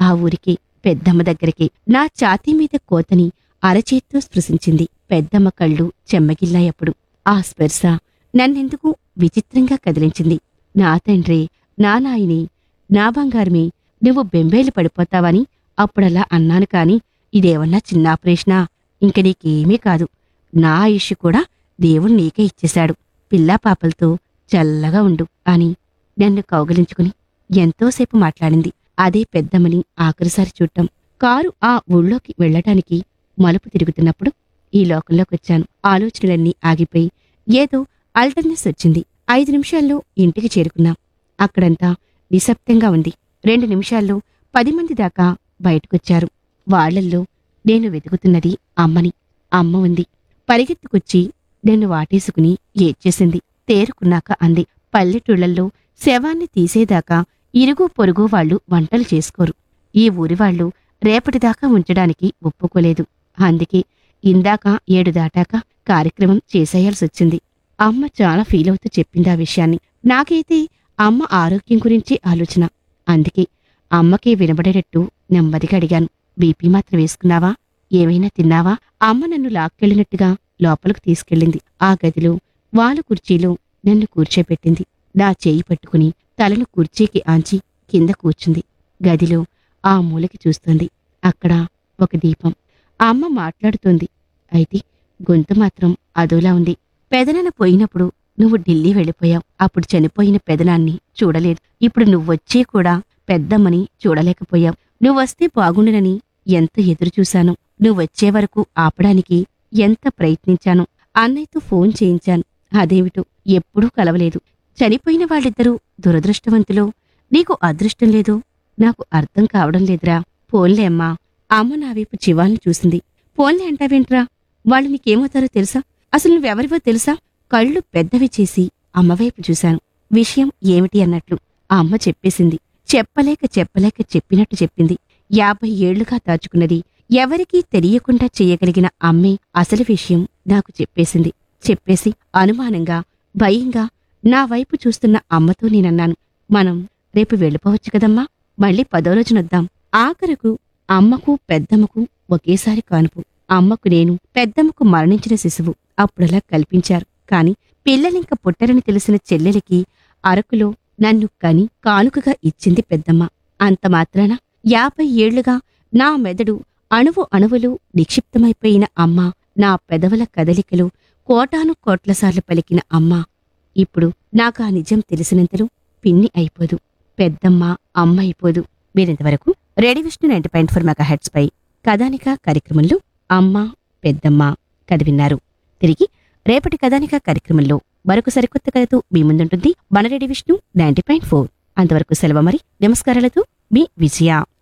ఆ ఊరికి పెద్దమ్మ దగ్గరికి నా ఛాతీ మీద కోతని అరచేత్తో స్పృశించింది పెద్దమ్మ కళ్ళు చెమ్మగిల్లాయప్పుడు ఆ స్పర్శ నన్నెందుకు విచిత్రంగా కదిలించింది నా తండ్రి నా నాయని నా బంగారమే నువ్వు బెంబేలు పడిపోతావని అప్పుడలా అన్నాను కాని ఇదేమన్నా చిన్న ఆపరేషనా ఇంక నీకేమీ కాదు నా ఆయుష్ కూడా దేవుడు నీకే ఇచ్చేశాడు పిల్లా పాపలతో చల్లగా ఉండు అని నన్ను కౌగలించుకుని ఎంతోసేపు మాట్లాడింది అదే పెద్దమ్మని ఆఖరిసారి చూడటం కారు ఆ ఊళ్ళోకి వెళ్ళటానికి మలుపు తిరుగుతున్నప్పుడు ఈ లోకంలోకి వచ్చాను ఆలోచనలన్నీ ఆగిపోయి ఏదో అల్టర్నెస్ వచ్చింది ఐదు నిమిషాల్లో ఇంటికి చేరుకున్నాం అక్కడంతా నిశ్శబ్దంగా ఉంది రెండు నిమిషాల్లో పది మంది దాకా బయటకొచ్చారు వాళ్ళల్లో నేను వెతుకుతున్నది అమ్మని అమ్మ ఉంది పరిగెత్తుకొచ్చి నన్ను వాటేసుకుని ఏడ్చేసింది తేరుకున్నాక అంది పల్లెటూళ్ళల్లో శవాన్ని తీసేదాకా ఇరుగు పొరుగు వాళ్ళు వంటలు చేసుకోరు ఈ ఊరి వాళ్ళు రేపటిదాకా ఉంచడానికి ఒప్పుకోలేదు అందుకే ఇందాక ఏడు దాటాక కార్యక్రమం చేసేయాల్సొచ్చింది అమ్మ చాలా ఫీల్ అవుతూ చెప్పింది ఆ విషయాన్ని నాకైతే అమ్మ ఆరోగ్యం గురించి ఆలోచన అందుకే అమ్మకి వినబడేటట్టు నెమ్మదిగా అడిగాను బీపీ మాత్రం వేసుకున్నావా ఏమైనా తిన్నావా అమ్మ నన్ను లాక్కెళ్ళినట్టుగా లోపలికి తీసుకెళ్ళింది ఆ గదిలో వాళ్ళ కుర్చీలో నన్ను కూర్చోబెట్టింది నా చేయి పట్టుకుని తలను కుర్చీకి ఆంచి కింద కూర్చుంది గదిలో ఆ మూలకి చూస్తుంది అక్కడ ఒక దీపం ఆ అమ్మ మాట్లాడుతోంది అయితే గొంతు మాత్రం అదోలా ఉంది పెదనాన్న పోయినప్పుడు నువ్వు ఢిల్లీ వెళ్ళిపోయావు అప్పుడు చనిపోయిన పెదనాన్ని చూడలేదు ఇప్పుడు నువ్వొచ్చే కూడా పెద్దమ్మని చూడలేకపోయావు నువ్వొస్తే బాగుండునని ఎంత ఎదురు చూశాను నువ్వొచ్చే వరకు ఆపడానికి ఎంత ప్రయత్నించాను అన్నయ్యతో ఫోన్ చేయించాను అదేమిటో ఎప్పుడూ కలవలేదు చనిపోయిన వాళ్ళిద్దరూ దురదృష్టవంతులో నీకు అదృష్టం లేదు నాకు అర్థం కావడం లేదురా పోన్లే అమ్మా అమ్మ నా వైపు చివాల్ని చూసింది పోన్లే అంటావేంట్రా వాళ్ళు నీకేమవుతారో తెలుసా అసలు నువ్వెవరివో తెలుసా కళ్ళు పెద్దవి చేసి అమ్మవైపు చూశాను విషయం ఏమిటి అన్నట్లు ఆ అమ్మ చెప్పేసింది చెప్పలేక చెప్పలేక చెప్పినట్టు చెప్పింది యాభై ఏళ్లుగా దాచుకున్నది ఎవరికీ తెలియకుండా చెయ్యగలిగిన అమ్మే అసలు విషయం నాకు చెప్పేసింది చెప్పేసి అనుమానంగా భయంగా నా వైపు చూస్తున్న అమ్మతో నేనన్నాను మనం రేపు వెళ్ళిపోవచ్చు కదమ్మా మళ్ళీ పదో రోజునొద్దాం ఆఖరకు అమ్మకు పెద్దమ్మకు ఒకేసారి కానుపు అమ్మకు నేను పెద్దమ్మకు మరణించిన శిశువు అప్పుడలా కల్పించారు కాని పిల్లలింక పుట్టరని తెలిసిన చెల్లెలికి అరకులో నన్ను కని కానుకగా ఇచ్చింది పెద్దమ్మ అంత మాత్రాన యాభై ఏళ్లుగా నా మెదడు అణువు అణువులు నిక్షిప్తమైపోయిన అమ్మ నా పెదవుల కదలికలు కోటాను కోట్లసార్లు పలికిన అమ్మ ఇప్పుడు నాకా నిజం తెలిసినంతలో పిన్ని అయిపోదు పెద్దమ్మ అమ్మ అయిపోదు మీరింతవరకు radio Vishnu ninety point four megahertz పై కథానిక కార్యక్రమంలో అమ్మ పెద్దమ్మ కథ విన్నారు తిరిగి రేపటి కథానిక కార్యక్రమంలో మరొక సరికొత్త కథతో మీ ముందుంటుంది మన radio Vishnu ninety point four అంతవరకు సెలవు మరి నమస్కారాలతో మీ విజయ